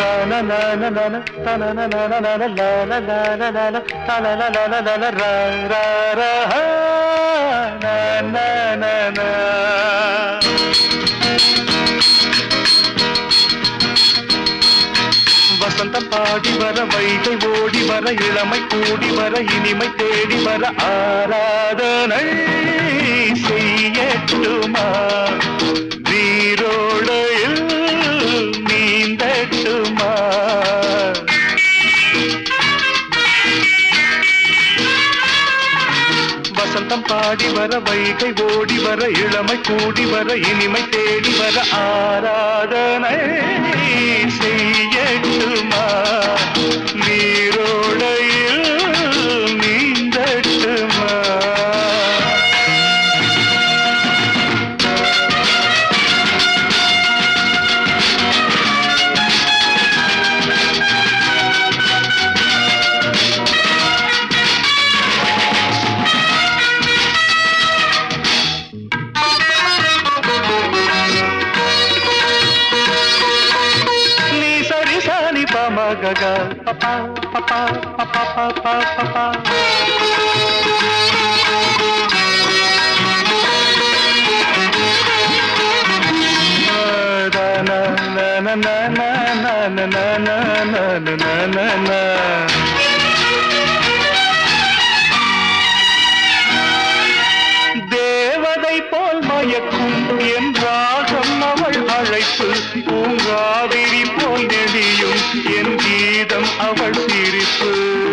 வசந்தம் பாடி வர வைகை ஓடி வர இளமை கூடி வர இனிமை தேடி வர ஆராதனை செய்யட்டுமா நீரோடையில் நீந்தட்டுமா வசந்தம் பாடி வர வைகை ஓடி வர இளமை கூடி வர இனிமை தேடி வர ஆராதனை செய்யட்டுமா நீரோடையில் நீந்தட்டுமா நீ சரி சாணி பமகக பப்பா பப்பா பப்பா பப்பா பப்பா தேவதை போல் மயக்கும் என் ராகம் அவள் அழைப்பு பூங்காவிரி போல் நெளியும் என் கீதம் அவள் சிரிப்பு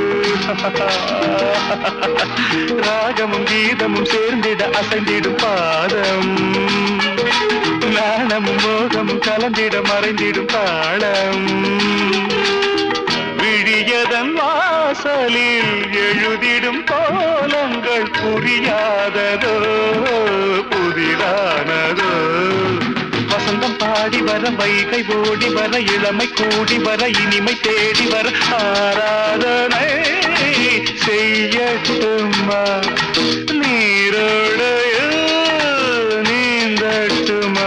ராகமும் கீதமும் சேர்ந்திட அசைந்திடும் பாதம் நாணமும் மோகமும் கலந்திட மறைந்திடும் தாளம் விழியதன் வாசலில் எழுதிடும் கோலங்கள் புரியாததோ புதிரானதோ வசந்தம் பாடி வர வைகை ஓடி வர இளமை கூடி வர இனிமை தேடி வர ஆராதனை செய்யட்டுமா நீரோடைய நீந்தட்டுமா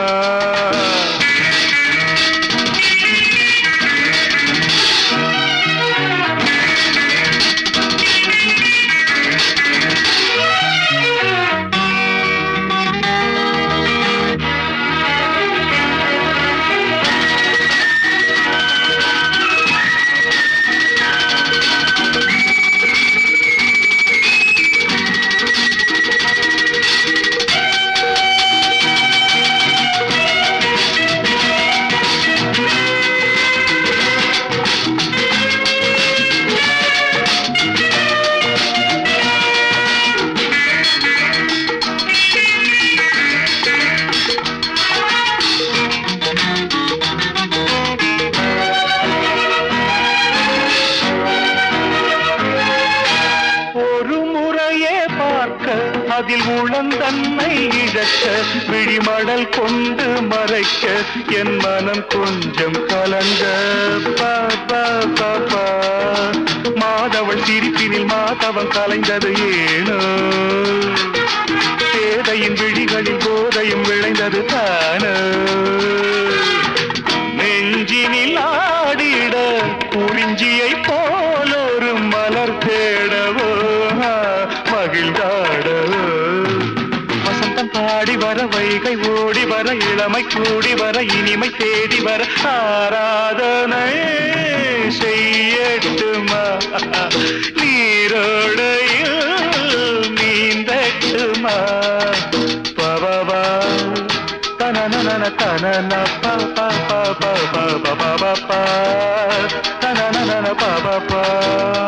ஒரு முறையே பார்க்க அதில் உளந்தன்னை இழக்க விழிமடல் கொண்டு மறைக்க என் மனம் கொஞ்சம் கலங்க பா, பா, பா, பா. மாதவள் சிரிப்பினில் மாதவன் கலைந்தது ஏனோ பேதையின் விழிகளில் போதையும் விளைந்தது தானோ நெஞ்சினில் ஆடிட குறிஞ்சியை போல் ஒரு மலர் தேடவோ ஆ, மகிழ்ந்தாடவோ வசந்தம் பாடி வர வைகை ஓடி வர இளமை கூடி வர இனிமை தேடி வர ஆராதனை செய்யட்டுமா நீரோடையில் நீந்தட்டுமா பவா தனனன தனன ப ப ப ப ப ப ப ப ப தனனன ப ப ப